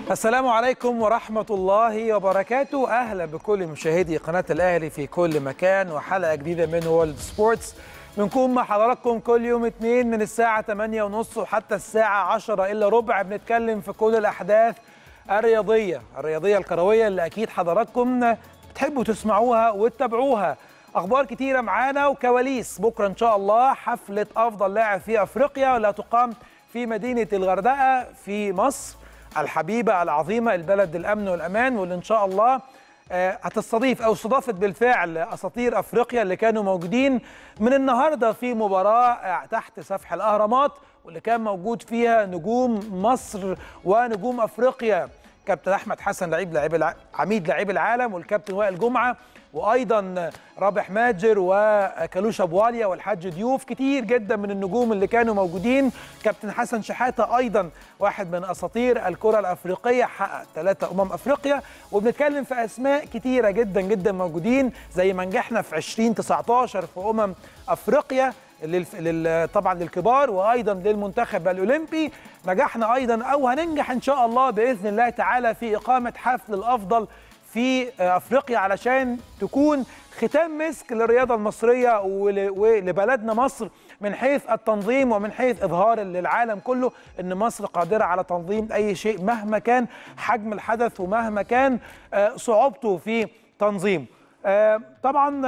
السلام عليكم ورحمة الله وبركاته أهلا بكل مشاهدي قناة الأهلي في كل مكان وحلقة جديدة من وورلد سبورتس بنكون مع حضراتكم كل يوم اثنين من الساعة 8 ونص وحتى الساعة 10 إلا ربع بنتكلم في كل الأحداث الرياضية الرياضية الكروية اللي أكيد حضراتكم بتحبوا تسمعوها وتتابعوها أخبار كتيرة معانا وكواليس بكرة إن شاء الله حفلة أفضل لاعب في أفريقيا واللي هتقام في مدينة الغردقة في مصر الحبيبة العظيمة البلد الأمن والأمان واللي إن شاء الله هتستضيف أو استضافت بالفعل أساطير أفريقيا اللي كانوا موجودين من النهاردة في مباراة تحت سفح الأهرامات واللي كان موجود فيها نجوم مصر ونجوم أفريقيا كابتن أحمد حسن لعيب لعيب الع... عميد لعيب العالم والكابتن وائل جمعة وايضا رابح ماجر وكالوش ابواليا والحاج ضيوف كتير جدا من النجوم اللي كانوا موجودين كابتن حسن شحاته ايضا واحد من اساطير الكره الافريقيه حقق ثلاثه امم افريقيا وبنتكلم في اسماء كتيره جدا جدا موجودين زي ما نجحنا في 2019 في امم افريقيا لل... طبعا للكبار وايضا للمنتخب الاولمبي نجحنا ايضا او هننجح ان شاء الله باذن الله تعالى في اقامه حفل الافضل في افريقيا علشان تكون ختام مسك للرياضه المصريه ولبلدنا مصر من حيث التنظيم ومن حيث اظهار للعالم كله ان مصر قادره على تنظيم اي شيء مهما كان حجم الحدث ومهما كان صعوبته في تنظيمه. طبعا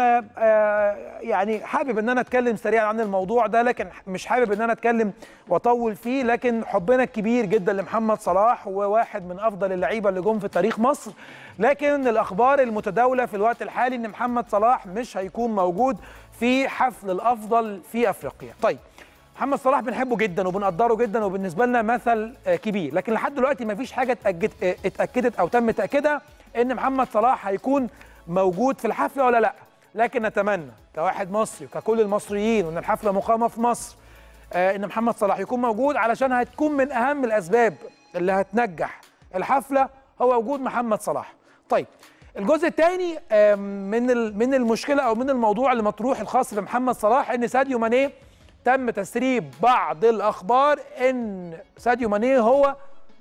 يعني حابب ان انا اتكلم سريعا عن الموضوع ده لكن مش حابب ان انا اتكلم واطول فيه لكن حبنا الكبير جدا لمحمد صلاح وواحد من افضل اللعيبه اللي جم في تاريخ مصر لكن الاخبار المتداوله في الوقت الحالي ان محمد صلاح مش هيكون موجود في حفل الافضل في افريقيا طيب محمد صلاح بنحبه جدا وبنقدره جدا وبالنسبه لنا مثل كبير لكن لحد دلوقتي ما فيش حاجه اتاكدت او تم تاكيدها ان محمد صلاح هيكون موجود في الحفله ولا لا لكن نتمنى كواحد مصري وككل المصريين وان الحفله مقامه في مصر آه ان محمد صلاح يكون موجود علشان هتكون من اهم الاسباب اللي هتنجح الحفله هو وجود محمد صلاح طيب الجزء الثاني آه من من المشكله او من الموضوع اللي مطروح الخاص بمحمد صلاح ان ساديو ماني تم تسريب بعض الاخبار ان ساديو ماني هو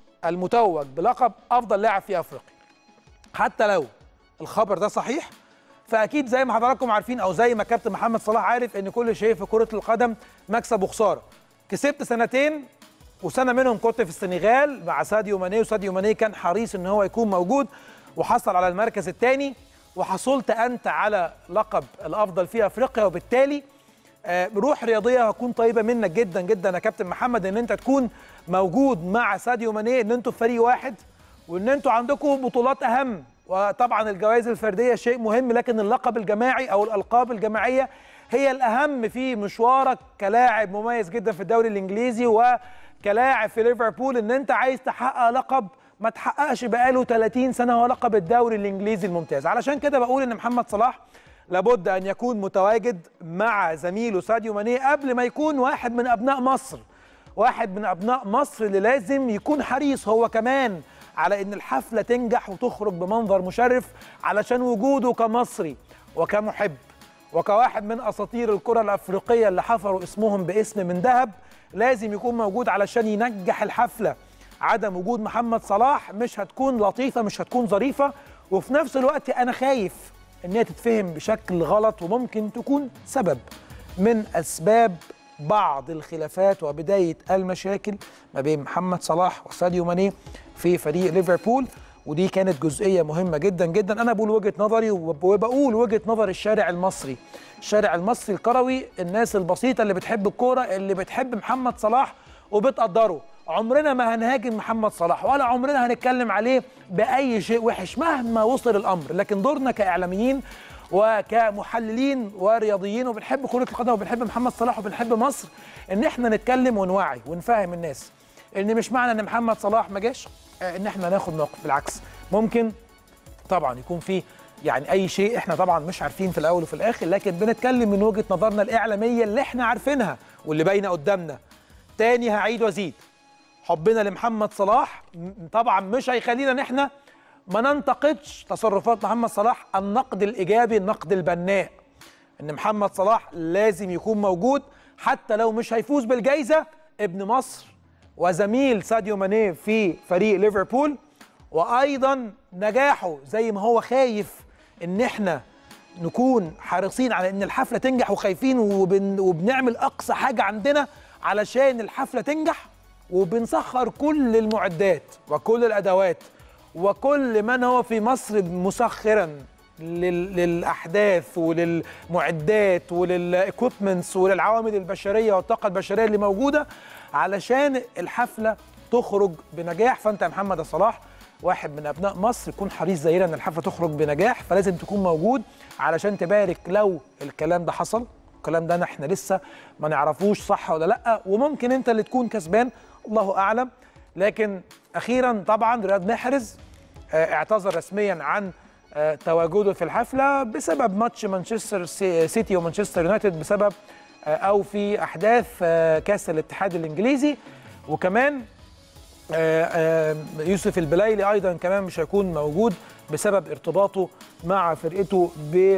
المتوج بلقب افضل لاعب في افريقيا حتى لو الخبر ده صحيح فاكيد زي ما حضراتكم عارفين او زي ما كابتن محمد صلاح عارف ان كل شيء في كره القدم مكسب وخساره كسبت سنتين وسنه منهم كنت في السنغال مع ساديو ماني وساديو ماني كان حريص ان هو يكون موجود وحصل على المركز الثاني وحصلت انت على لقب الافضل في افريقيا وبالتالي روح رياضيه هتكون طيبه منك جدا جدا يا كابتن محمد ان انت تكون موجود مع ساديو ماني ان انتوا في فريق واحد وان انتوا عندكم بطولات اهم وطبعا الجوائز الفرديه شيء مهم لكن اللقب الجماعي او الالقاب الجماعيه هي الاهم في مشوارك كلاعب مميز جدا في الدوري الانجليزي وكلاعب في ليفربول ان انت عايز تحقق لقب ما تحققش بقاله 30 سنه هو لقب الدوري الانجليزي الممتاز علشان كده بقول ان محمد صلاح لابد ان يكون متواجد مع زميله ساديو ماني قبل ما يكون واحد من ابناء مصر واحد من ابناء مصر اللي لازم يكون حريص هو كمان على ان الحفله تنجح وتخرج بمنظر مشرف علشان وجوده كمصري وكمحب وكواحد من اساطير الكره الافريقيه اللي حفروا اسمهم باسم من ذهب لازم يكون موجود علشان ينجح الحفله عدم وجود محمد صلاح مش هتكون لطيفه مش هتكون ظريفه وفي نفس الوقت انا خايف ان هي تتفهم بشكل غلط وممكن تكون سبب من اسباب بعض الخلافات وبدايه المشاكل ما بين محمد صلاح وساديو ماني في فريق ليفربول ودي كانت جزئيه مهمه جدا جدا انا بقول وجهه نظري وبقول وجهه نظر الشارع المصري الشارع المصري الكروي الناس البسيطه اللي بتحب الكوره اللي بتحب محمد صلاح وبتقدره عمرنا ما هنهاجم محمد صلاح ولا عمرنا هنتكلم عليه باي شيء وحش مهما وصل الامر لكن دورنا كاعلاميين وكمحللين ورياضيين وبنحب كره القدم وبنحب محمد صلاح وبنحب مصر ان احنا نتكلم ونوعي ونفهم الناس ان مش معنى ان محمد صلاح ما جاش ان احنا ناخد موقف بالعكس ممكن طبعا يكون في يعني اي شيء احنا طبعا مش عارفين في الاول وفي الاخر لكن بنتكلم من وجهه نظرنا الاعلاميه اللي احنا عارفينها واللي باينه قدامنا تاني هعيد وازيد حبنا لمحمد صلاح طبعا مش هيخلينا ان احنا ما ننتقدش تصرفات محمد صلاح النقد الايجابي النقد البناء ان محمد صلاح لازم يكون موجود حتى لو مش هيفوز بالجائزه ابن مصر وزميل ساديو ماني في فريق ليفربول وايضا نجاحه زي ما هو خايف ان احنا نكون حريصين على ان الحفله تنجح وخايفين وبن وبنعمل اقصى حاجه عندنا علشان الحفله تنجح وبنسخر كل المعدات وكل الادوات وكل من هو في مصر مسخرا لل- للاحداث وللمعدات وللاكويبمنتس وللعوامل البشريه والطاقه البشريه اللي موجوده علشان الحفله تخرج بنجاح فانت يا محمد صلاح واحد من ابناء مصر يكون حريص زينا ان الحفله تخرج بنجاح فلازم تكون موجود علشان تبارك لو الكلام ده حصل الكلام ده احنا لسه ما نعرفوش صح ولا لا وممكن انت اللي تكون كسبان الله اعلم لكن اخيرا طبعا رياض محرز آه، اعتذر رسميا عن آه، تواجده في الحفله بسبب ماتش مانشستر سي- سيتي ومانشستر يونايتد بسبب آه، او في احداث آه، كاس الاتحاد الانجليزي وكمان آه، آه، يوسف البلايلي ايضا كمان مش هيكون موجود بسبب ارتباطه مع فرقته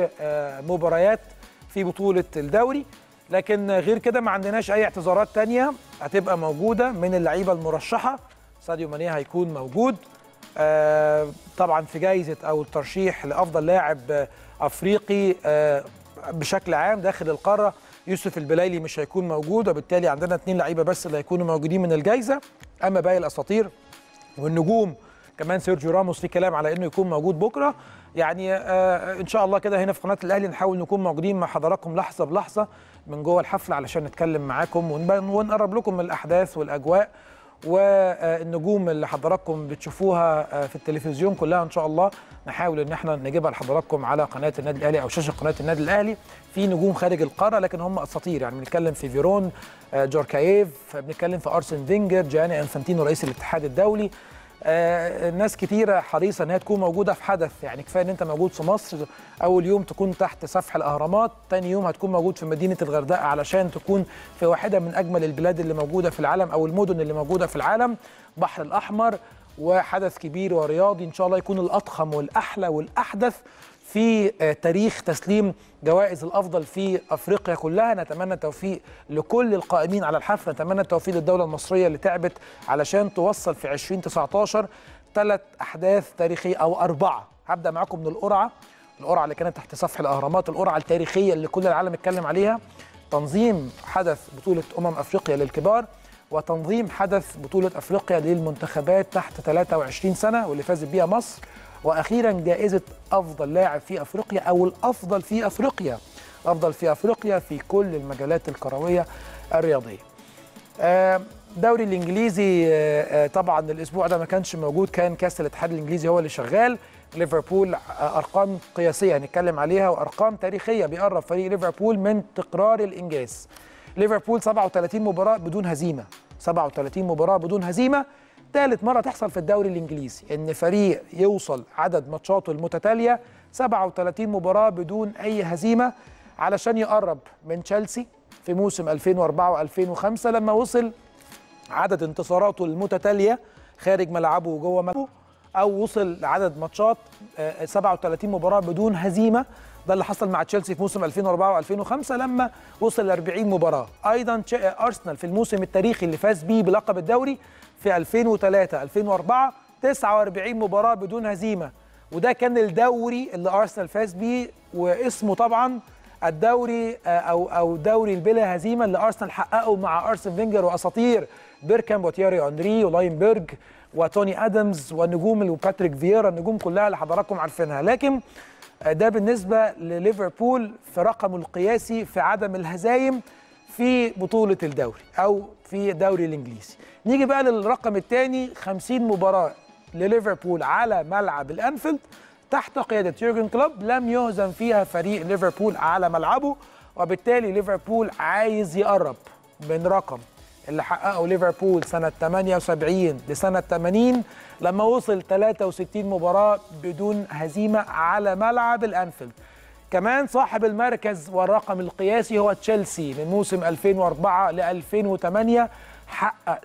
بمباريات في بطوله الدوري لكن غير كده ما عندناش اي اعتذارات تانية هتبقى موجوده من اللعيبه المرشحه ساديو ماني هيكون موجود آه، طبعا في جائزه او الترشيح لافضل لاعب آه، افريقي آه، بشكل عام داخل القاره يوسف البلايلي مش هيكون موجود وبالتالي عندنا اثنين لعيبه بس اللي هيكونوا موجودين من الجائزه اما باقي الاساطير والنجوم كمان سيرجيو راموس في كلام على انه يكون موجود بكره يعني آه ان شاء الله كده هنا في قناه الاهلي نحاول نكون موجودين مع حضراتكم لحظه بلحظه من جوه الحفله علشان نتكلم معاكم ونب- ونقرب لكم من الاحداث والاجواء والنجوم اللي حضراتكم بتشوفوها آه، في التلفزيون كلها ان شاء الله نحاول ان احنا نجيبها لحضراتكم على قناه النادي الاهلي او شاشه قناه النادي الاهلي في نجوم خارج القاره لكن هم اساطير يعني بنتكلم في فيرون آه، جوركايف بنتكلم في ارسن فينجر جاني انفانتينو رئيس الاتحاد الدولي آه، ناس كتيرة حريصة ان هي تكون موجودة في حدث يعني كفاية ان انت موجود في مصر اول يوم تكون تحت سفح الاهرامات تاني يوم هتكون موجود في مدينة الغردقة علشان تكون في واحدة من اجمل البلاد اللي موجودة في العالم او المدن اللي موجودة في العالم بحر الاحمر وحدث كبير ورياضي ان شاء الله يكون الاضخم والاحلى والاحدث في آه، تاريخ تسليم جوائز الافضل في افريقيا كلها نتمنى التوفيق لكل القائمين على الحفل نتمنى التوفيق للدوله المصريه اللي تعبت علشان توصل في 2019 ثلاث احداث تاريخيه او اربعه هبدا معاكم من القرعه القرعه اللي كانت تحت سفح الاهرامات القرعه التاريخيه اللي كل العالم اتكلم عليها تنظيم حدث بطوله امم افريقيا للكبار وتنظيم حدث بطوله افريقيا للمنتخبات تحت 23 سنه واللي فازت بيها مصر واخيرا جائزه افضل لاعب في افريقيا او الافضل في افريقيا افضل في افريقيا في كل المجالات الكرويه الرياضيه آه، الدوري الانجليزي آه، آه، طبعا الاسبوع ده ما كانش موجود كان كاس الاتحاد الانجليزي هو اللي شغال ليفربول آه، ارقام قياسيه هنتكلم عليها وارقام تاريخيه بيقرب فريق ليفربول من تكرار الانجاز ليفربول 37 مباراه بدون هزيمه 37 مباراه بدون هزيمه ثالث مره تحصل في الدوري الانجليزي ان فريق يوصل عدد ماتشاته المتتاليه 37 مباراه بدون اي هزيمه علشان يقرب من تشيلسي في موسم 2004 و2005 لما وصل عدد انتصاراته المتتاليه خارج ملعبه وجوه ملعبه او وصل لعدد ماتشات آه، 37 مباراه بدون هزيمه ده اللي حصل مع تشيلسي في موسم 2004 و2005 لما وصل ل 40 مباراه ايضا تش- آه، ارسنال في الموسم التاريخي اللي فاز بيه بلقب الدوري في 2003 2004 49 مباراه بدون هزيمه وده كان الدوري اللي ارسنال فاز بيه واسمه طبعا الدوري آه، او او دوري البلا هزيمه اللي ارسنال حققه مع ارسن فينجر واساطير بيركامب وتياري اونري ولاينبرج وتوني ادمز والنجوم وباتريك فييرا النجوم كلها اللي حضراتكم عارفينها لكن آه، ده بالنسبه لليفربول في رقمه القياسي في عدم الهزايم في بطوله الدوري او في الدوري الانجليزي نيجي بقى للرقم الثاني 50 مباراه لليفربول على ملعب الانفيلد تحت قيادة يورجن كلوب لم يهزم فيها فريق ليفربول على ملعبه وبالتالي ليفربول عايز يقرب من رقم اللي حققه ليفربول سنة 78 لسنة 80 لما وصل 63 مباراة بدون هزيمة على ملعب الأنفيلد كمان صاحب المركز والرقم القياسي هو تشيلسي من موسم 2004 ل 2008 حقق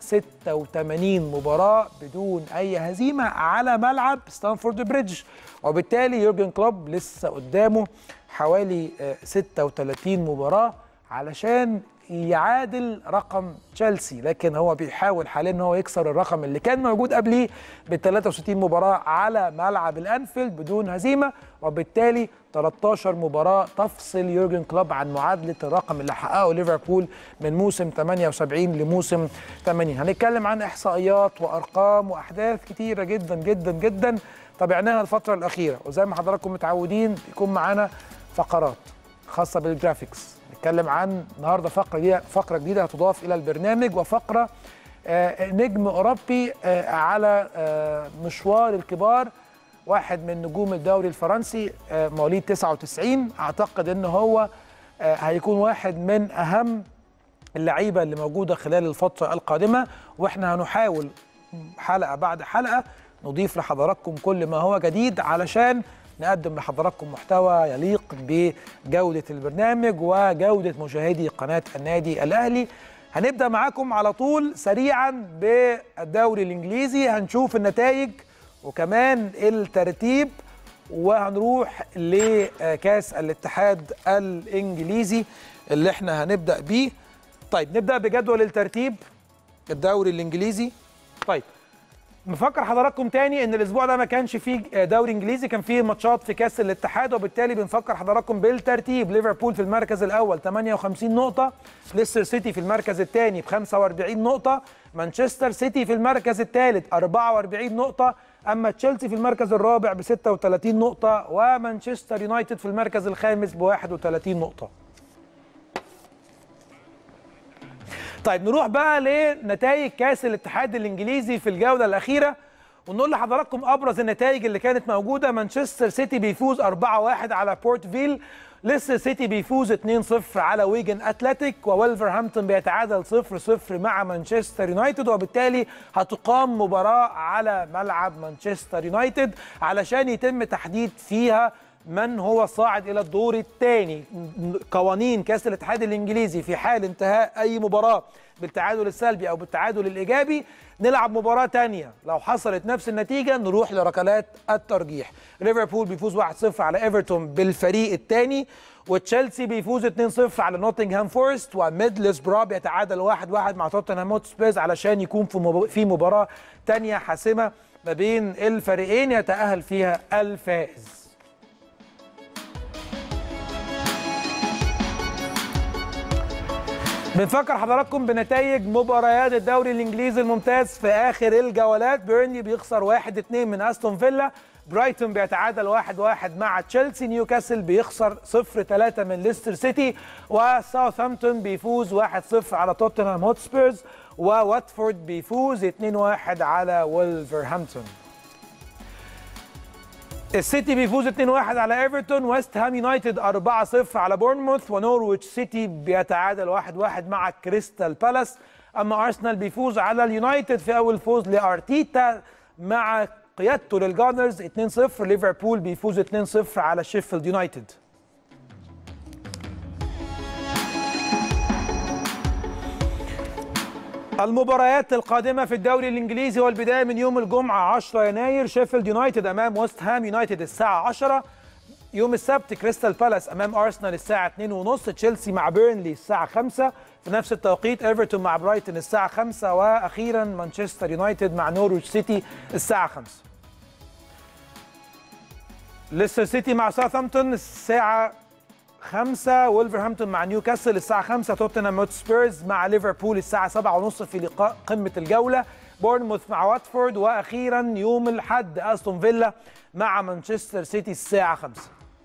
86 مباراة بدون أي هزيمة على ملعب ستانفورد بريدج وبالتالي يورجن كلوب لسه قدامه حوالي آه، 36 مباراة علشان يعادل رقم تشيلسي لكن هو بيحاول حاليا ان هو يكسر الرقم اللي كان موجود قبليه بال 63 مباراه على ملعب الانفيلد بدون هزيمه وبالتالي 13 مباراه تفصل يورجن كلوب عن معادله الرقم اللي حققه ليفربول من موسم 78 لموسم 80 هنتكلم عن احصائيات وارقام واحداث كتيره جدا جدا جدا تابعناها الفتره الاخيره وزي ما حضراتكم متعودين يكون معانا فقرات خاصه بالجرافيكس نتكلم عن النهارده فقره جديده فقره جديده هتضاف الى البرنامج وفقره آه نجم اوروبي آه على آه مشوار الكبار واحد من نجوم الدوري الفرنسي آه مواليد 99 اعتقد ان هو آه هيكون واحد من اهم اللعيبه اللي موجوده خلال الفتره القادمه واحنا هنحاول حلقه بعد حلقه نضيف لحضراتكم كل ما هو جديد علشان نقدم لحضراتكم محتوى يليق بجودة البرنامج وجودة مشاهدي قناة النادي الأهلي هنبدأ معاكم على طول سريعا بالدوري الإنجليزي هنشوف النتائج وكمان الترتيب وهنروح لكاس الاتحاد الإنجليزي اللي احنا هنبدأ بيه طيب نبدأ بجدول الترتيب الدوري الإنجليزي طيب نفكر حضراتكم تاني ان الاسبوع ده ما كانش فيه دوري انجليزي كان فيه ماتشات في كاس الاتحاد وبالتالي بنفكر حضراتكم بالترتيب ليفربول في المركز الاول 58 نقطه ليستر سيتي في المركز الثاني ب 45 نقطه مانشستر سيتي في المركز الثالث 44 نقطه اما تشيلسي في المركز الرابع ب 36 نقطه ومانشستر يونايتد في المركز الخامس ب 31 نقطه طيب نروح بقى لنتائج كاس الاتحاد الانجليزي في الجوله الاخيره ونقول لحضراتكم ابرز النتائج اللي كانت موجوده مانشستر سيتي بيفوز 4-1 على بورت فيل ليستر سيتي بيفوز 2-0 على ويجن اتلتيك وولفرهامبتون بيتعادل 0-0 مع مانشستر يونايتد وبالتالي هتقام مباراه على ملعب مانشستر يونايتد علشان يتم تحديد فيها من هو صاعد الى الدور الثاني قوانين كاس الاتحاد الانجليزي في حال انتهاء اي مباراه بالتعادل السلبي او بالتعادل الايجابي نلعب مباراه ثانيه لو حصلت نفس النتيجه نروح لركلات الترجيح ليفربول بيفوز 1-0 على ايفرتون بالفريق الثاني وتشيلسي بيفوز 2-0 على نوتنغهام فورست وميدلسبرا بيتعادل 1-1 مع توتنهام هوتسبيرز علشان يكون في مباراه ثانيه حاسمه ما بين الفريقين يتاهل فيها الفائز بنفكر حضراتكم بنتائج مباريات الدوري الانجليزي الممتاز في اخر الجولات بيرنلي بيخسر 1-2 من استون فيلا برايتون بيتعادل 1-1 مع تشيلسي نيوكاسل بيخسر 0-3 من ليستر سيتي وساوثهامبتون بيفوز 1-0 على توتنهام هوتسبيرز وواتفورد بيفوز 2-1 على وولفرهامبتون السيتي بيفوز 2-1 على ايفرتون ويست هام يونايتد 4-0 على بورنموث ونورويتش سيتي بيتعادل 1-1 مع كريستال بالاس اما ارسنال بيفوز على اليونايتد في اول فوز لارتيتا مع قيادته للجانرز 2-0 ليفربول بيفوز 2-0 على شيفيلد يونايتد المباريات القادمة في الدوري الإنجليزي والبداية من يوم الجمعة 10 يناير شيفيلد يونايتد أمام ويست هام يونايتد الساعة 10 يوم السبت كريستال بالاس أمام أرسنال الساعة 2:30 تشيلسي مع بيرنلي الساعة 5 في نفس التوقيت ايفرتون مع برايتون الساعة 5 وأخيرا مانشستر يونايتد مع نورويتش سيتي الساعة 5 ليستر سيتي مع ساوثهامبتون الساعة 5 وولفرهامبتون مع نيوكاسل الساعة 5 توتنهام هوتسبيرز مع ليفربول الساعة 7:30 في لقاء قمة الجولة بورنموث مع واتفورد وأخيرا يوم الأحد أستون فيلا مع مانشستر سيتي الساعة 5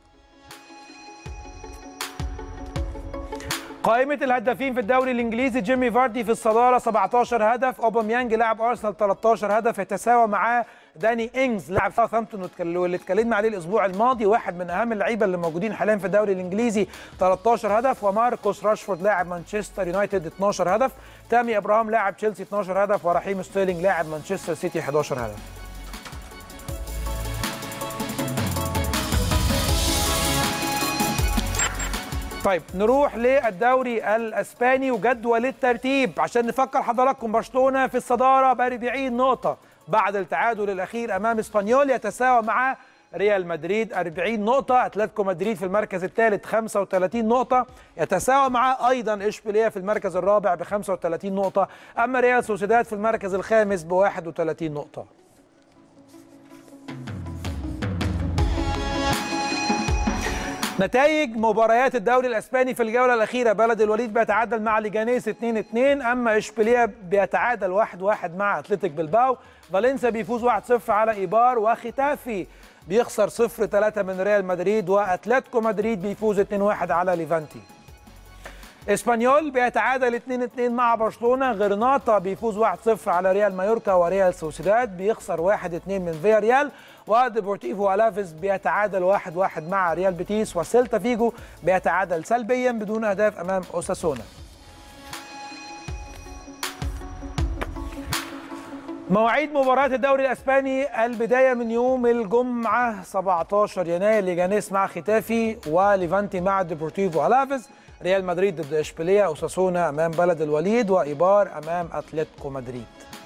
قائمة الهدافين في الدوري الإنجليزي جيمي فاردي في الصدارة 17 هدف أوباميانج لاعب أرسنال 13 هدف يتساوى معاه داني إنجز لاعب ساوثهامبتون واللي اتكلمنا عليه الأسبوع الماضي واحد من أهم اللعيبة اللي موجودين حاليا في الدوري الإنجليزي 13 هدف وماركوس راشفورد لاعب مانشستر يونايتد 12 هدف تامي إبراهام لاعب تشيلسي 12 هدف ورحيم ستيرلينج لاعب مانشستر سيتي 11 هدف طيب نروح للدوري الاسباني وجدول الترتيب عشان نفكر حضراتكم برشلونه في الصداره ب 40 نقطه بعد التعادل الاخير امام اسبانيول يتساوى مع ريال مدريد 40 نقطة أتلتيكو مدريد في المركز الثالث 35 نقطة يتساوى معاه أيضا إشبيلية في المركز الرابع ب 35 نقطة أما ريال سوسيداد في المركز الخامس ب 31 نقطة نتائج مباريات الدوري الاسباني في الجوله الاخيره بلد الوليد بيتعادل مع ليجانيس 2 2 اما اشبيليه بيتعادل 1 1 مع اتلتيك بلباو فالنسيا بيفوز 1 0 على ايبار وختافي بيخسر 0 3 من ريال مدريد واتلتيكو مدريد بيفوز 2 1 على ليفانتي اسبانيول بيتعادل 2 2 مع برشلونه غرناطه بيفوز 1 0 على ريال مايوركا وريال سوسيداد بيخسر 1 2 من فيا ريال وديبورتيفو الافيز بيتعادل 1 1 مع ريال بيتيس وسيلتا فيجو بيتعادل سلبيا بدون اهداف امام اوساسونا مواعيد مباريات الدوري الاسباني البدايه من يوم الجمعه 17 يناير ليجانيس مع ختافي وليفانتي مع ديبورتيفو الافيز ريال مدريد ضد اشبيليه اوساسونا امام بلد الوليد وايبار امام اتلتيكو مدريد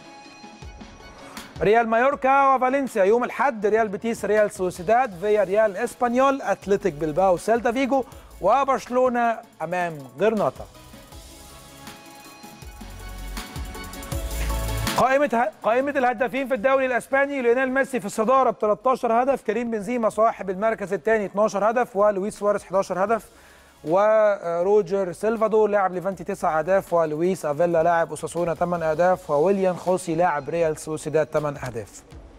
ريال مايوركا وفالنسيا يوم الاحد ريال بيتيس ريال سوسيداد فيا ريال اسبانيول اتلتيك بلباو سيلتا فيجو وبرشلونه امام غرناطه قائمة قائمة الهدافين في الدوري الاسباني ليونيل ميسي في الصدارة ب 13 هدف، كريم بنزيما صاحب المركز الثاني 12 هدف ولويس سواريز 11 هدف وروجر سيلفادور لاعب ليفانتي 9 اهداف ولويس افيلا لاعب اوساسونا 8 اهداف وويليام خوسي لاعب ريال سوسيداد 8 اهداف.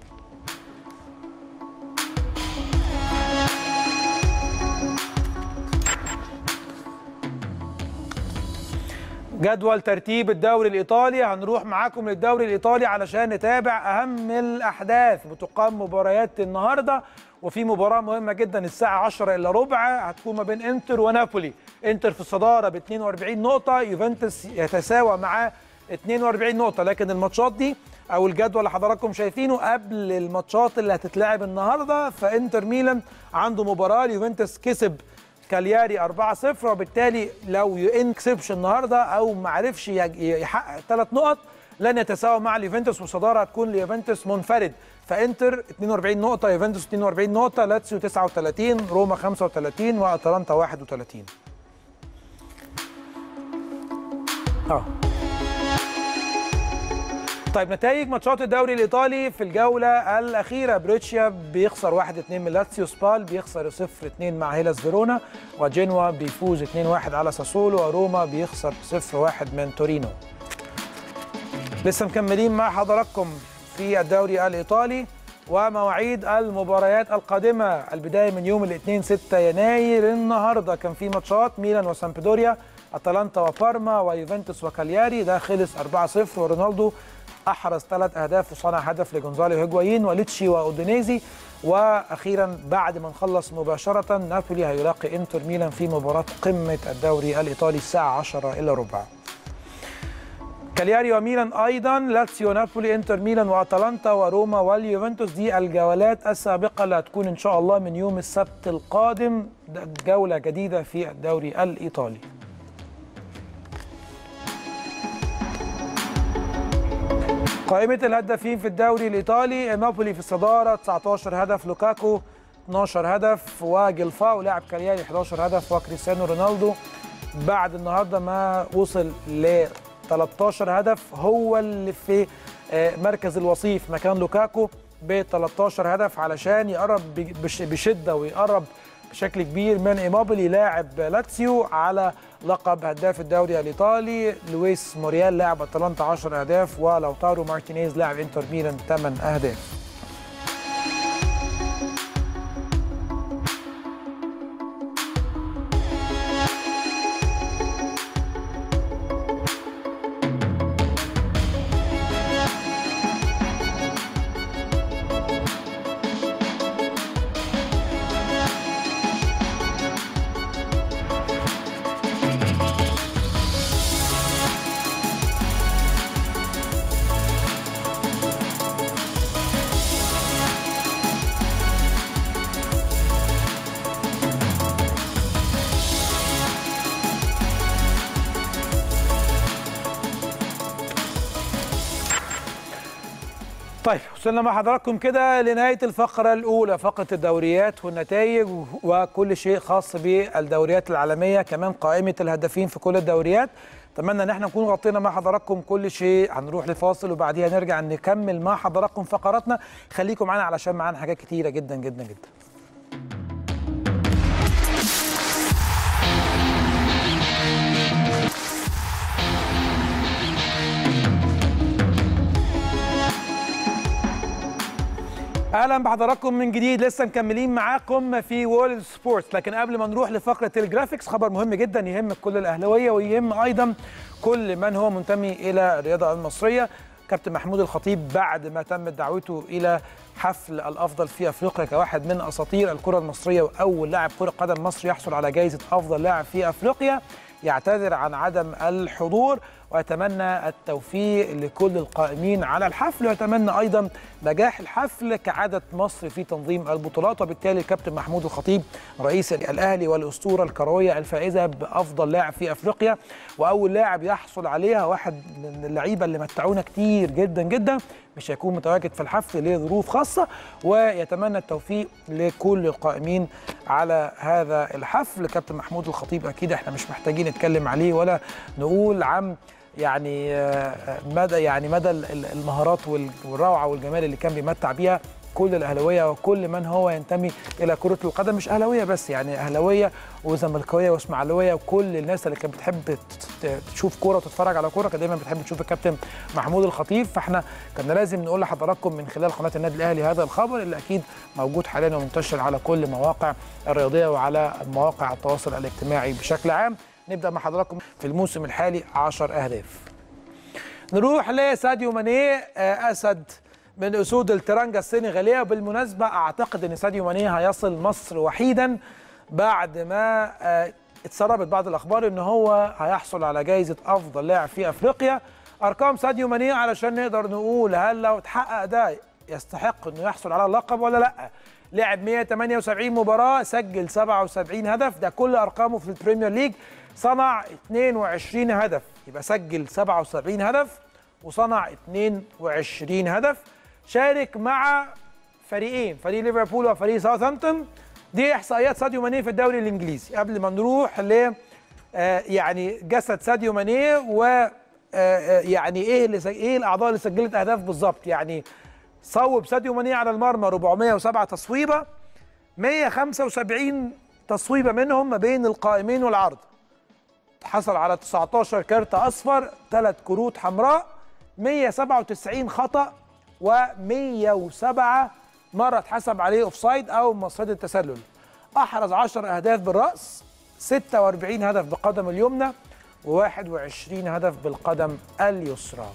جدول ترتيب الدوري الايطالي هنروح معاكم للدوري الايطالي علشان نتابع اهم الاحداث بتقام مباريات النهارده وفي مباراه مهمه جدا الساعه 10 الا ربع هتكون ما بين انتر ونابولي انتر في الصداره ب 42 نقطه يوفنتوس يتساوى معاه 42 نقطه لكن الماتشات دي او الجدول اللي حضراتكم شايفينه قبل الماتشات اللي هتتلعب النهارده فانتر ميلان عنده مباراه اليوفنتوس كسب كالياري 4-0 وبالتالي لو يو كسبش النهارده او ما عرفش يحقق ثلاث نقط لن يتساوى مع اليوفنتوس وصداره هتكون ليوفنتوس منفرد فانتر 42 نقطه يوفنتوس 42 نقطه لاتسيو 39 روما 35 واتلانتا 31 اه طيب نتائج ماتشات الدوري الايطالي في الجوله الاخيره بريتشيا بيخسر 1 2 من لاتسيو سبال بيخسر 0 2 مع هيلاس فيرونا وجينوا بيفوز 2 1 على ساسولو وروما بيخسر 0 1 من تورينو لسه مكملين مع حضراتكم في الدوري الايطالي ومواعيد المباريات القادمه البدايه من يوم الاثنين 6 يناير النهارده كان في ماتشات ميلان وسامبدوريا اتلانتا وبارما ويوفنتوس وكالياري ده خلص 4-0 ورونالدو احرز ثلاث اهداف وصنع هدف لجونزالو هيجوايين وليتشي واودينيزي واخيرا بعد ما نخلص مباشره نابولي هيلاقي انتر ميلان في مباراه قمه الدوري الايطالي الساعه 10 الا ربع كالياري وميلان ايضا لاتسيو نابولي انتر ميلان واتلانتا وروما واليوفنتوس دي الجولات السابقه اللي هتكون ان شاء الله من يوم السبت القادم جوله جديده في الدوري الايطالي قائمة الهدافين في الدوري الإيطالي نابولي في الصدارة 19 هدف لوكاكو 12 هدف وجلفاو لاعب كالياري 11 هدف وكريستيانو رونالدو بعد النهارده ما وصل ل 13 هدف هو اللي في مركز الوصيف مكان لوكاكو ب 13 هدف علشان يقرب بشده ويقرب بشكل كبير من ايموبيلي لاعب لاتسيو على لقب هداف الدوري الايطالي لويس موريال لاعب اتلانتا 10 اهداف ولوتارو مارتينيز لاعب انتر ميلان 8 اهداف طيب وصلنا مع حضراتكم كده لنهايه الفقره الاولى فقره الدوريات والنتائج وكل شيء خاص بالدوريات العالميه كمان قائمه الهدافين في كل الدوريات اتمنى ان احنا نكون غطينا مع حضراتكم كل شيء هنروح لفاصل وبعديها نرجع نكمل مع حضراتكم فقراتنا خليكم معانا علشان معانا حاجات كتيره جدا جدا جدا اهلا بحضراتكم من جديد لسه مكملين معاكم في وورلد سبورتس لكن قبل ما نروح لفقره الجرافيكس خبر مهم جدا يهم كل الاهلاويه ويهم ايضا كل من هو منتمي الى الرياضه المصريه كابتن محمود الخطيب بعد ما تمت دعوته الى حفل الافضل في افريقيا كواحد من اساطير الكره المصريه واول لاعب كره قدم مصري يحصل على جائزه افضل لاعب في افريقيا يعتذر عن عدم الحضور ويتمنى التوفيق لكل القائمين على الحفل ويتمنى ايضا نجاح الحفل كعاده مصر في تنظيم البطولات وبالتالي الكابتن محمود الخطيب رئيس الاهلي والاسطوره الكرويه الفائزه بافضل لاعب في افريقيا واول لاعب يحصل عليها واحد من اللعيبه اللي متعونا كتير جدا جدا مش هيكون متواجد في الحفل لظروف خاصه ويتمنى التوفيق لكل القائمين على هذا الحفل كابتن محمود الخطيب اكيد احنا مش محتاجين نتكلم عليه ولا نقول عن يعني مدى يعني مدى المهارات والروعه والجمال اللي كان بيمتع بيها كل الاهلاويه وكل من هو ينتمي الى كره القدم مش اهلاويه بس يعني اهلاويه وزملكاويه واسماعيلويه وكل الناس اللي كانت بتحب تشوف كوره وتتفرج على كوره كانت دايما بتحب تشوف الكابتن محمود الخطيب فاحنا كنا لازم نقول لحضراتكم من خلال قناه النادي الاهلي هذا الخبر اللي اكيد موجود حاليا ومنتشر على كل مواقع الرياضيه وعلى مواقع التواصل الاجتماعي بشكل عام نبدا مع حضراتكم في الموسم الحالي 10 اهداف نروح لساديو ماني اسد من اسود الترانجا السنغاليه وبالمناسبه اعتقد ان ساديو ماني هيصل مصر وحيدا بعد ما اتسربت بعض الاخبار ان هو هيحصل على جائزه افضل لاعب في افريقيا ارقام ساديو ماني علشان نقدر نقول هل لو اتحقق ده يستحق انه يحصل على اللقب ولا لا لعب 178 مباراه سجل 77 هدف ده كل ارقامه في البريمير ليج صنع 22 هدف يبقى سجل 77 هدف وصنع 22 هدف شارك مع فريقين فريق ليفربول وفريق ساوثهامبتون دي احصائيات ساديو ماني في الدوري الانجليزي قبل ما نروح ل يعني جسد ساديو ماني و يعني ايه اللي ايه الاعضاء اللي سجلت اهداف بالظبط يعني صوب ساديو ماني على المرمى 407 تصويبه 175 تصويبه منهم ما بين القائمين والعرض حصل على 19 كارت اصفر ثلاث كروت حمراء 197 خطا و107 مره اتحسب عليه اوفسايد او مصيده التسلل احرز 10 اهداف بالراس 46 هدف بقدم اليمنى و21 هدف بالقدم اليسرى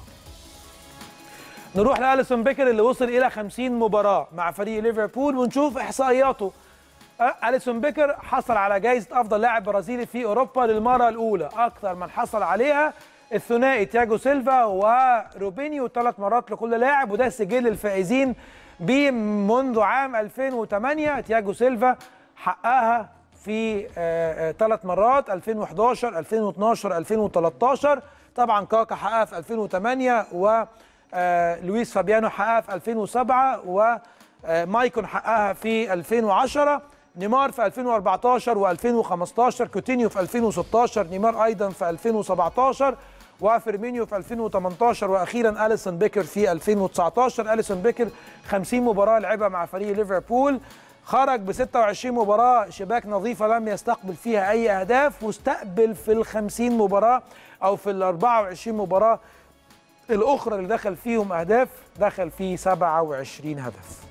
نروح لاليسون بيكر اللي وصل الى 50 مباراه مع فريق ليفربول ونشوف احصائياته اليسون بيكر حصل على جائزه افضل لاعب برازيلي في اوروبا للمره الاولى اكثر من حصل عليها الثنائي تياجو سيلفا وروبينيو ثلاث مرات لكل لاعب وده سجل الفائزين بيه منذ عام 2008 تياجو سيلفا حققها في ثلاث مرات 2011 2012 2013 طبعا كاكا حققها في 2008 و لويس فابيانو حققها في 2007 ومايكون حققها في 2010 نيمار في 2014 و2015 كوتينيو في 2016 نيمار ايضا في 2017 وفيرمينيو في 2018 واخيرا اليسون بيكر في 2019 اليسون بيكر 50 مباراه لعبها مع فريق ليفربول خرج ب 26 مباراه شباك نظيفه لم يستقبل فيها اي اهداف واستقبل في ال 50 مباراه او في ال 24 مباراه الاخرى اللي دخل فيهم اهداف دخل فيه 27 هدف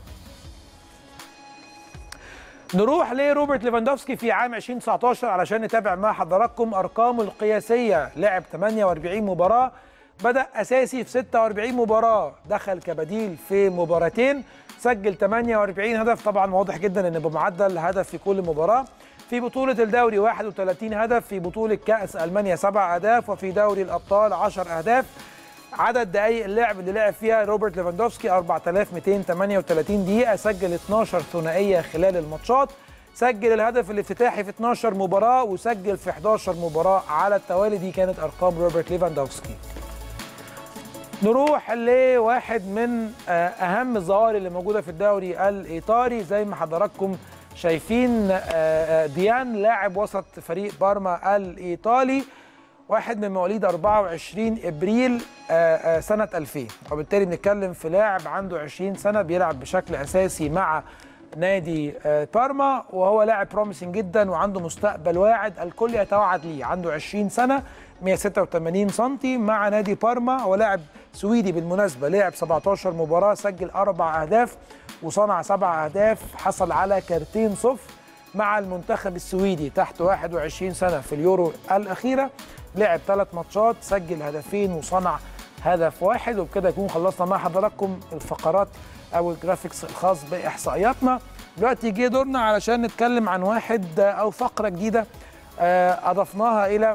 نروح لروبرت ليفاندوفسكي في عام 2019 علشان نتابع مع حضراتكم ارقامه القياسيه لعب 48 مباراه بدا اساسي في 46 مباراه دخل كبديل في مباراتين سجل 48 هدف طبعا واضح جدا ان بمعدل هدف في كل مباراه في بطولة الدوري 31 هدف في بطولة كأس ألمانيا 7 أهداف وفي دوري الأبطال 10 أهداف عدد دقائق اللعب اللي لعب فيها روبرت ليفاندوفسكي 4238 دقيقة سجل 12 ثنائية خلال الماتشات سجل الهدف الافتتاحي في 12 مباراة وسجل في 11 مباراة على التوالي دي كانت أرقام روبرت ليفاندوفسكي نروح لواحد من آه، اهم الظواهر اللي موجوده في الدوري الايطالي زي ما حضراتكم شايفين آه، آه، ديان لاعب وسط فريق بارما الايطالي واحد من مواليد 24 ابريل آه، آه، سنه 2000 وبالتالي بنتكلم في لاعب عنده 20 سنه بيلعب بشكل اساسي مع نادي آه، بارما وهو لاعب بروميسنج جدا وعنده مستقبل واعد الكل يتوعد ليه عنده 20 سنه 186 سم مع نادي بارما هو لاعب سويدي بالمناسبه لعب 17 مباراه سجل اربع اهداف وصنع سبع اهداف حصل على كارتين صفر مع المنتخب السويدي تحت 21 سنه في اليورو الاخيره لعب ثلاث ماتشات سجل هدفين وصنع هدف واحد وبكده يكون خلصنا مع حضراتكم الفقرات او الجرافيكس الخاص باحصائياتنا دلوقتي جه دورنا علشان نتكلم عن واحد او فقره جديده آه، اضفناها الى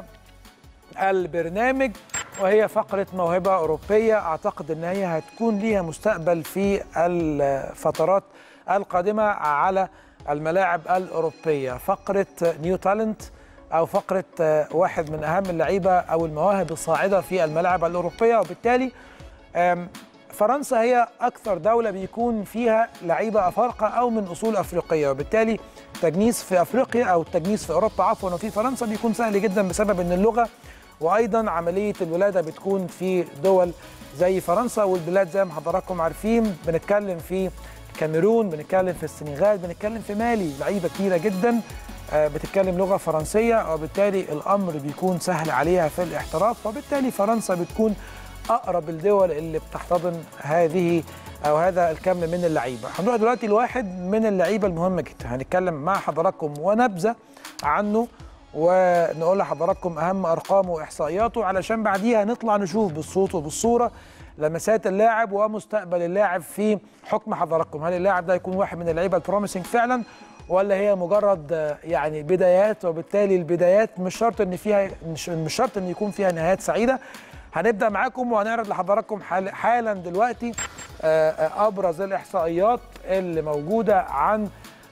البرنامج وهي فقرة موهبة أوروبية أعتقد أن هي هتكون ليها مستقبل في الفترات القادمة على الملاعب الأوروبية فقرة نيو تالنت أو فقرة آه، واحد من أهم اللعيبة أو المواهب الصاعدة في الملاعب الأوروبية وبالتالي آم، فرنسا هي أكثر دولة بيكون فيها لعيبة أفارقة أو من أصول أفريقية وبالتالي التجنيس في أفريقيا أو التجنيس في أوروبا عفوا وفي فرنسا بيكون سهل جدا بسبب أن اللغة وايضا عمليه الولاده بتكون في دول زي فرنسا والبلاد زي ما حضراتكم عارفين بنتكلم في كاميرون بنتكلم في السنغال بنتكلم في مالي لعيبه كتيره جدا آه، بتتكلم لغه فرنسيه وبالتالي الامر بيكون سهل عليها في الاحتراف وبالتالي فرنسا بتكون اقرب الدول اللي بتحتضن هذه او هذا الكم من اللعيبه هنروح دلوقتي لواحد من اللعيبه المهمه جدا هنتكلم مع حضراتكم ونبذه عنه ونقول لحضراتكم اهم ارقامه واحصائياته علشان بعديها نطلع نشوف بالصوت وبالصوره لمسات اللاعب ومستقبل اللاعب في حكم حضراتكم هل اللاعب ده يكون واحد من اللعيبه البروميسنج فعلا ولا هي مجرد آه، يعني بدايات وبالتالي البدايات مش شرط ان فيها مش مش شرط ان يكون فيها نهايات سعيده هنبدا معاكم وهنعرض لحضراتكم حال- حالا دلوقتي آه، آه، ابرز الاحصائيات اللي موجوده عن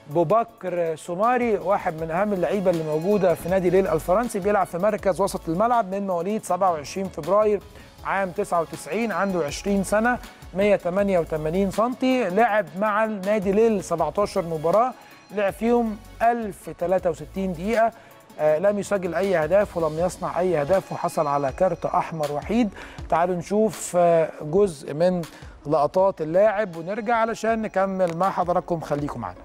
بوبكر سوماري واحد من اهم اللعيبه اللي موجوده في نادي ليل الفرنسي بيلعب في مركز وسط الملعب من مواليد 27 فبراير عام 99 عنده 20 سنه 188 سم لعب مع النادي ليل 17 مباراه لعب فيهم 1063 دقيقه آه، لم يسجل اي اهداف ولم يصنع اي اهداف وحصل على كارت احمر وحيد تعالوا نشوف آه، جزء من لقطات اللاعب ونرجع علشان نكمل مع حضراتكم خليكم معانا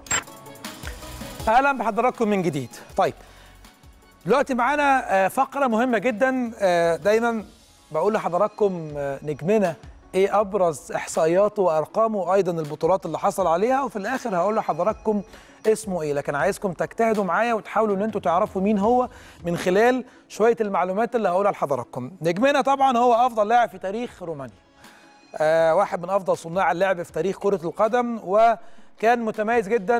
اهلا بحضراتكم من جديد طيب دلوقتي معانا آه، فقره مهمه جدا آه، دايما بقول لحضراتكم آه، نجمنا ايه ابرز احصائياته وارقامه وايضا البطولات اللي حصل عليها وفي الاخر هقول لحضراتكم اسمه ايه لكن عايزكم تجتهدوا معايا وتحاولوا ان انتوا تعرفوا مين هو من خلال شويه المعلومات اللي هقولها لحضراتكم نجمنا طبعا هو افضل لاعب في تاريخ رومانيا آه، واحد من افضل صناع اللعب في تاريخ كره القدم وكان متميز جدا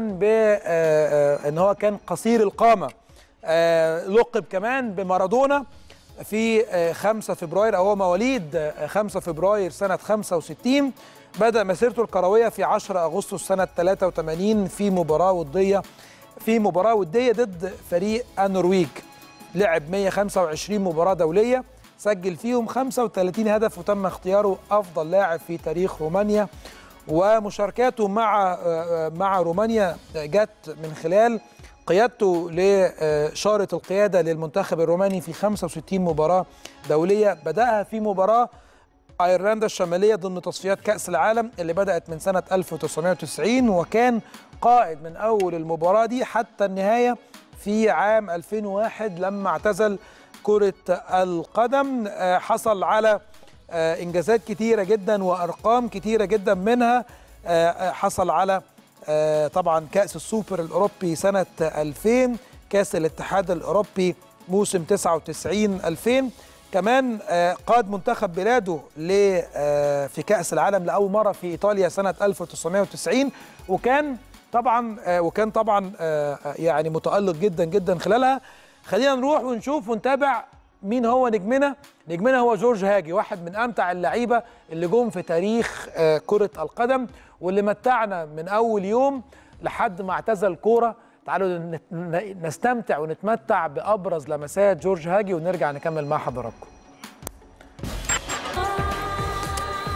بان هو كان قصير القامه آه، لقب كمان بمارادونا في آه، 5 فبراير او هو مواليد آه، 5 فبراير سنه 65 بدا مسيرته الكرويه في 10 اغسطس سنه 83 في مباراه وديه في مباراه وديه ضد فريق النرويج لعب 125 مباراه دوليه سجل فيهم 35 هدف وتم اختياره افضل لاعب في تاريخ رومانيا ومشاركاته مع مع رومانيا جت من خلال قيادته لشارة القيادة للمنتخب الروماني في 65 مباراة دولية بدأها في مباراة ايرلندا الشماليه ضمن تصفيات كاس العالم اللي بدات من سنه 1990 وكان قائد من اول المباراه دي حتى النهايه في عام 2001 لما اعتزل كره القدم آه، حصل على آه، انجازات كتيره جدا وارقام كتيره جدا منها آه، آه، حصل على آه، طبعا كاس السوبر الاوروبي سنه 2000 كاس الاتحاد الاوروبي موسم 99 2000 كمان آه، قاد منتخب بلاده ل آه، في كأس العالم لأول مرة في إيطاليا سنة 1990 وكان طبعا آه، وكان طبعا آه، آه، يعني متألق جدا جدا خلالها خلينا نروح ونشوف ونتابع مين هو نجمنا نجمنا هو جورج هاجي واحد من أمتع اللعيبة اللي جم في تاريخ آه، كرة القدم واللي متعنا من أول يوم لحد ما اعتزل كورة تعالوا نت- ن- نستمتع ونتمتع بأبرز لمسات جورج هاجي ونرجع نكمل مع حضراتكم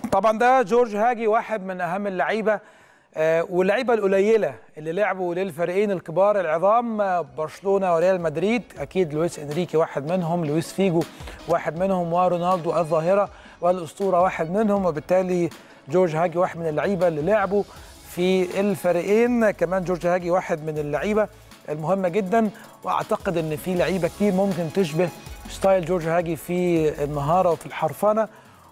طبعا ده جورج هاجي واحد من اهم اللعيبه آه، واللعيبه القليله اللي لعبوا للفريقين الكبار العظام آه، برشلونه وريال مدريد اكيد لويس انريكي واحد منهم لويس فيجو واحد منهم ورونالدو الظاهره والاسطوره واحد منهم وبالتالي جورج هاجي واحد من اللعيبه اللي لعبوا في الفريقين كمان جورج هاجي واحد من اللعيبه المهمه جدا واعتقد ان في لعيبه كتير ممكن تشبه ستايل جورج هاجي في المهاره وفي الحرفنه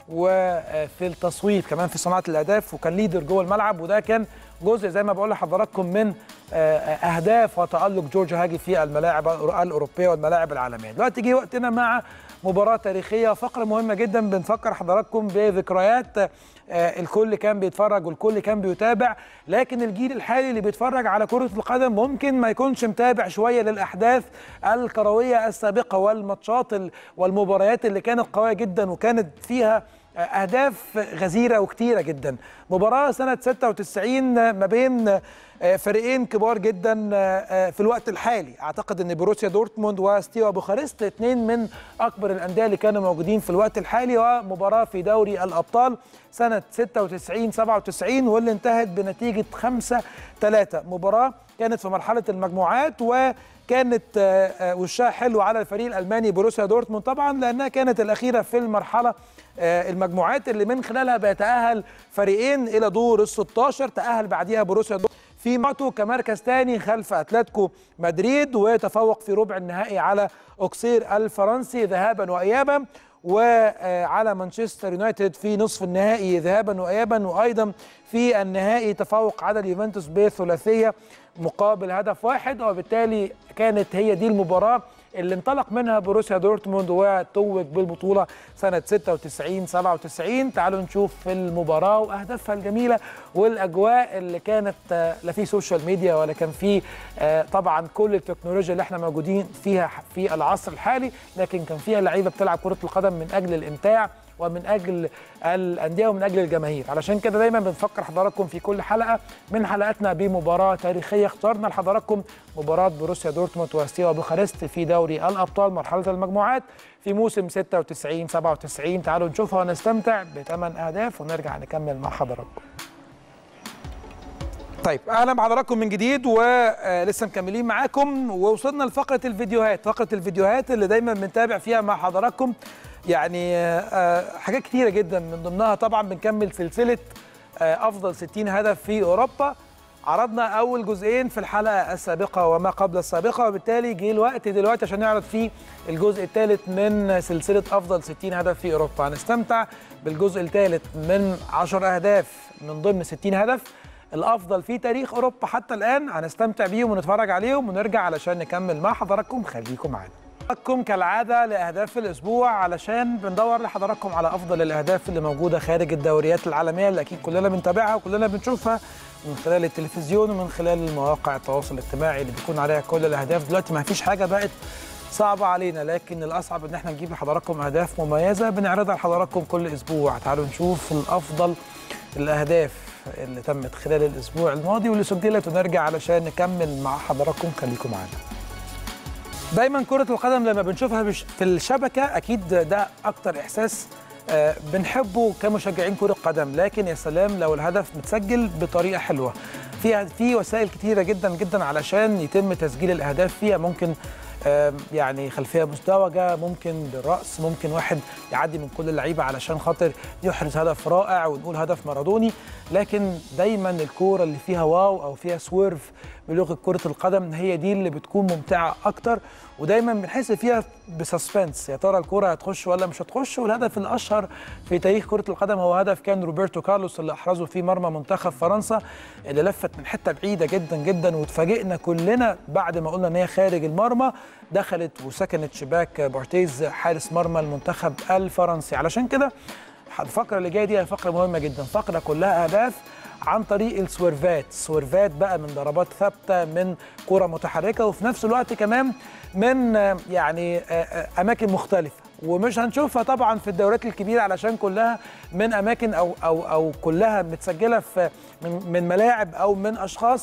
وفي التصويب كمان في صناعه الاهداف وكان ليدر جوه الملعب وده كان جزء زي ما بقول لحضراتكم من آه، اهداف وتالق جورج هاجي في الملاعب الاوروبيه والملاعب العالميه دلوقتي جه وقتنا مع مباراه تاريخيه فقره مهمه جدا بنفكر حضراتكم بذكريات آه، الكل كان بيتفرج والكل كان بيتابع لكن الجيل الحالي اللي بيتفرج على كرة القدم ممكن ما يكونش متابع شوية للأحداث الكروية السابقة والماتشات ال- والمباريات اللي كانت قوية جدا وكانت فيها اهداف غزيره وكتيره جدا مباراه سنه 96 ما بين فريقين كبار جدا في الوقت الحالي اعتقد ان بروسيا دورتموند وستيوا بوخارست اثنين من اكبر الانديه اللي كانوا موجودين في الوقت الحالي ومباراه في دوري الابطال سنه 96 97 واللي انتهت بنتيجه 5 3 مباراه كانت في مرحله المجموعات و كانت آه، آه، وشها حلو على الفريق الالماني بروسيا دورتموند طبعا لانها كانت الاخيره في المرحله آه، المجموعات اللي من خلالها بيتاهل فريقين الى دور ال 16 تاهل بعديها بروسيا دورتموند في ماتو كمركز ثاني خلف اتلتيكو مدريد ويتفوق في ربع النهائي على اوكسير الفرنسي ذهابا وايابا وعلى مانشستر يونايتد في نصف النهائي ذهابا وايابا وايضا في النهائي تفوق على اليوفنتوس بثلاثيه مقابل هدف واحد وبالتالي كانت هي دي المباراه اللي انطلق منها بروسيا دورتموند وتوج بالبطوله سنه 96 97 تعالوا نشوف المباراه واهدافها الجميله والاجواء اللي كانت آه، لا في سوشيال ميديا ولا كان في آه، طبعا كل التكنولوجيا اللي احنا موجودين فيها في العصر الحالي لكن كان فيها لعيبه بتلعب كره القدم من اجل الامتاع ومن اجل الانديه ومن اجل الجماهير علشان كده دايما بنفكر حضراتكم في كل حلقه من حلقاتنا بمباراه تاريخيه اخترنا لحضراتكم مباراه بروسيا دورتموند وستيوا بوخارست في دوري الابطال مرحله المجموعات في موسم 96 97 تعالوا نشوفها ونستمتع بثمان اهداف ونرجع نكمل مع حضراتكم طيب اهلا بحضراتكم من جديد ولسه مكملين معاكم ووصلنا لفقره الفيديوهات فقره الفيديوهات اللي دايما بنتابع فيها مع حضراتكم يعني آه، آه، حاجات كتيره جدا من ضمنها طبعا بنكمل سلسله آه، افضل 60 هدف في اوروبا عرضنا اول جزئين في الحلقه السابقه وما قبل السابقه وبالتالي جه الوقت دلوقتي عشان نعرض فيه الجزء الثالث من سلسله افضل 60 هدف في اوروبا هنستمتع بالجزء الثالث من 10 اهداف من ضمن 60 هدف الافضل في تاريخ اوروبا حتى الان هنستمتع بيهم ونتفرج عليهم ونرجع علشان نكمل مع حضراتكم خليكم معانا حضراتكم كالعاده لاهداف الاسبوع علشان بندور لحضراتكم على افضل الاهداف اللي موجوده خارج الدوريات العالميه اللي اكيد كلنا بنتابعها وكلنا بنشوفها من خلال التلفزيون ومن خلال مواقع التواصل الاجتماعي اللي بيكون عليها كل الاهداف دلوقتي ما فيش حاجه بقت صعبة علينا لكن الأصعب إن احنا نجيب لحضراتكم أهداف مميزة بنعرضها لحضراتكم كل أسبوع تعالوا نشوف الأفضل الأهداف اللي تمت خلال الأسبوع الماضي واللي سجلت ونرجع علشان نكمل مع حضراتكم خليكم معانا دايما كرة القدم لما بنشوفها بش- في الشبكة أكيد ده أكتر إحساس آه، بنحبه كمشجعين كرة قدم لكن يا سلام لو الهدف متسجل بطريقة حلوة في في وسائل كتيرة جدا جدا علشان يتم تسجيل الأهداف فيها ممكن آه، يعني خلفية مزدوجة ممكن بالرأس ممكن واحد يعدي من كل اللعيبة علشان خاطر يحرز هدف رائع ونقول هدف مارادوني لكن دايما الكورة اللي فيها واو أو فيها سويرف بلغة كرة القدم هي دي اللي بتكون ممتعة أكتر ودايما بنحس فيها بسسبنس يا ترى الكرة هتخش ولا مش هتخش والهدف الأشهر في تاريخ كرة القدم هو هدف كان روبرتو كارلوس اللي أحرزه في مرمى منتخب فرنسا اللي لفت من حتة بعيدة جدا جدا واتفاجئنا كلنا بعد ما قلنا إن هي خارج المرمى دخلت وسكنت شباك بارتيز حارس مرمى المنتخب الفرنسي علشان كده الفقرة اللي جاية دي هي فقرة مهمة جدا فقرة كلها أهداف عن طريق السويرفات سويرفات بقى من ضربات ثابتة من كرة متحركة وفي نفس الوقت كمان من آه، يعني آه، آه، أماكن مختلفة ومش هنشوفها طبعا في الدوريات الكبيرة علشان كلها من أماكن أو أو أو كلها متسجلة في من من ملاعب أو من أشخاص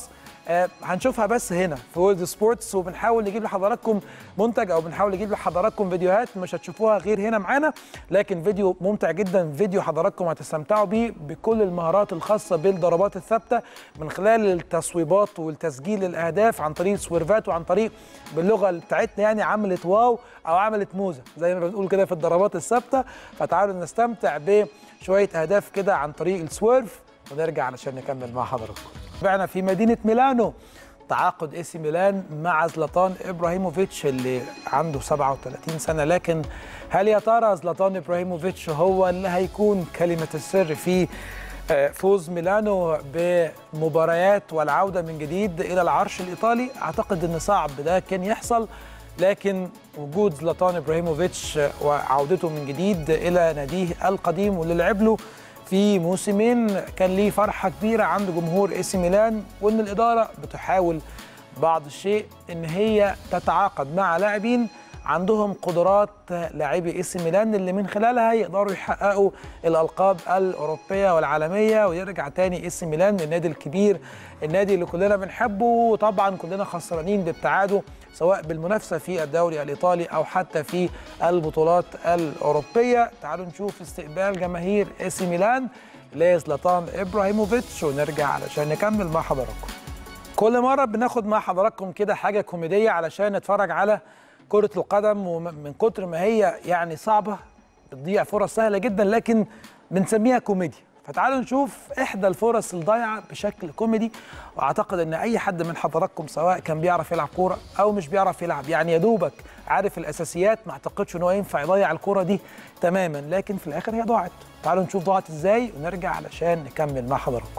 آه، هنشوفها بس هنا في وورلد سبورتس وبنحاول نجيب لحضراتكم منتج او بنحاول نجيب لحضراتكم فيديوهات مش هتشوفوها غير هنا معانا لكن فيديو ممتع جدا فيديو حضراتكم هتستمتعوا بيه بكل المهارات الخاصه بالضربات الثابته من خلال التصويبات والتسجيل الاهداف عن طريق سويرفات وعن طريق باللغه بتاعتنا يعني عملت واو او عملت موزه زي ما بنقول كده في الضربات الثابته فتعالوا نستمتع بشويه اهداف كده عن طريق السويرف ونرجع علشان نكمل مع حضراتكم بعنا في مدينه ميلانو تعاقد اي سي ميلان مع زلاتان ابراهيموفيتش اللي عنده 37 سنه لكن هل يا ترى زلاتان ابراهيموفيتش هو اللي هيكون كلمه السر في آه، فوز ميلانو بمباريات والعوده من جديد الى العرش الايطالي اعتقد ان صعب ده كان يحصل لكن وجود زلاتان ابراهيموفيتش وعودته من جديد الى ناديه القديم واللي لعب له في موسمين كان ليه فرحه كبيره عند جمهور اي سي ميلان وان الاداره بتحاول بعض الشيء ان هي تتعاقد مع لاعبين عندهم قدرات لاعبي اي سي ميلان اللي من خلالها يقدروا يحققوا الالقاب الاوروبيه والعالميه ويرجع تاني اي سي ميلان النادي الكبير النادي اللي كلنا بنحبه وطبعا كلنا خسرانين بابتعاده سواء بالمنافسه في الدوري الايطالي او حتى في البطولات الاوروبيه تعالوا نشوف استقبال جماهير اي سي ميلان لزلاتان ابراهيموفيتش ونرجع علشان نكمل مع حضراتكم كل مرة بناخد مع حضراتكم كده حاجة كوميدية علشان نتفرج على كرة القدم ومن كتر ما هي يعني صعبة بتضيع فرص سهلة جدا لكن بنسميها كوميديا فتعالوا نشوف إحدى الفرص الضايعة بشكل كوميدي وأعتقد إن أي حد من حضراتكم سواء كان بيعرف يلعب كورة أو مش بيعرف يلعب يعني يا دوبك عارف الأساسيات ما أعتقدش إن هو ينفع يضيع الكورة دي تماما لكن في الآخر هي ضاعت تعالوا نشوف ضاعت إزاي ونرجع علشان نكمل مع حضراتكم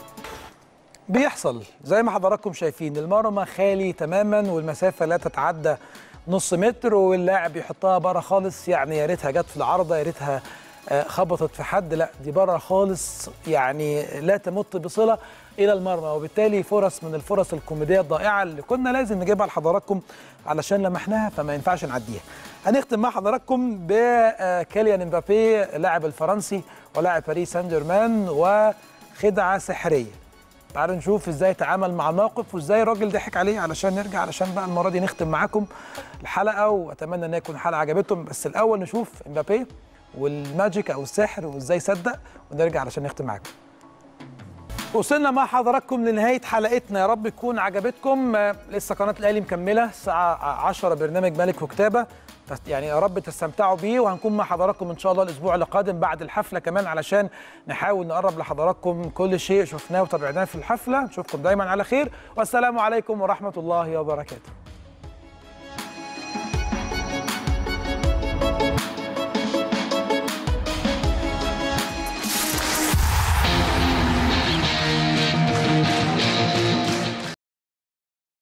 بيحصل زي ما حضراتكم شايفين المرمى خالي تماما والمسافه لا تتعدى نص متر واللاعب يحطها بره خالص يعني يا ريتها جت في العارضه يا ريتها آه، خبطت في حد لا دي بره خالص يعني لا تمت بصله الى المرمى وبالتالي فرص من الفرص الكوميديه الضائعه اللي كنا لازم نجيبها لحضراتكم علشان لمحناها فما ينفعش نعديها. هنختم مع حضراتكم بكيليان امبابي اللاعب الفرنسي ولاعب باريس سان جيرمان وخدعه سحريه. تعالوا نشوف ازاي تعامل مع الموقف وازاي الراجل ضحك عليه علشان نرجع علشان بقى المره دي نختم معاكم الحلقه واتمنى ان يكون الحلقه عجبتكم بس الاول نشوف امبابي والماجيك او السحر وازاي صدق ونرجع علشان نختم معاكم وصلنا مع حضراتكم لنهاية حلقتنا يا رب تكون عجبتكم آه، لسه قناة الأهلي مكملة الساعة 10 برنامج ملك وكتابة بس يعني يا رب تستمتعوا بيه وهنكون مع حضراتكم إن شاء الله الأسبوع القادم بعد الحفلة كمان علشان نحاول نقرب لحضراتكم كل شيء شفناه وتابعناه في الحفلة نشوفكم دايما على خير والسلام عليكم ورحمة الله وبركاته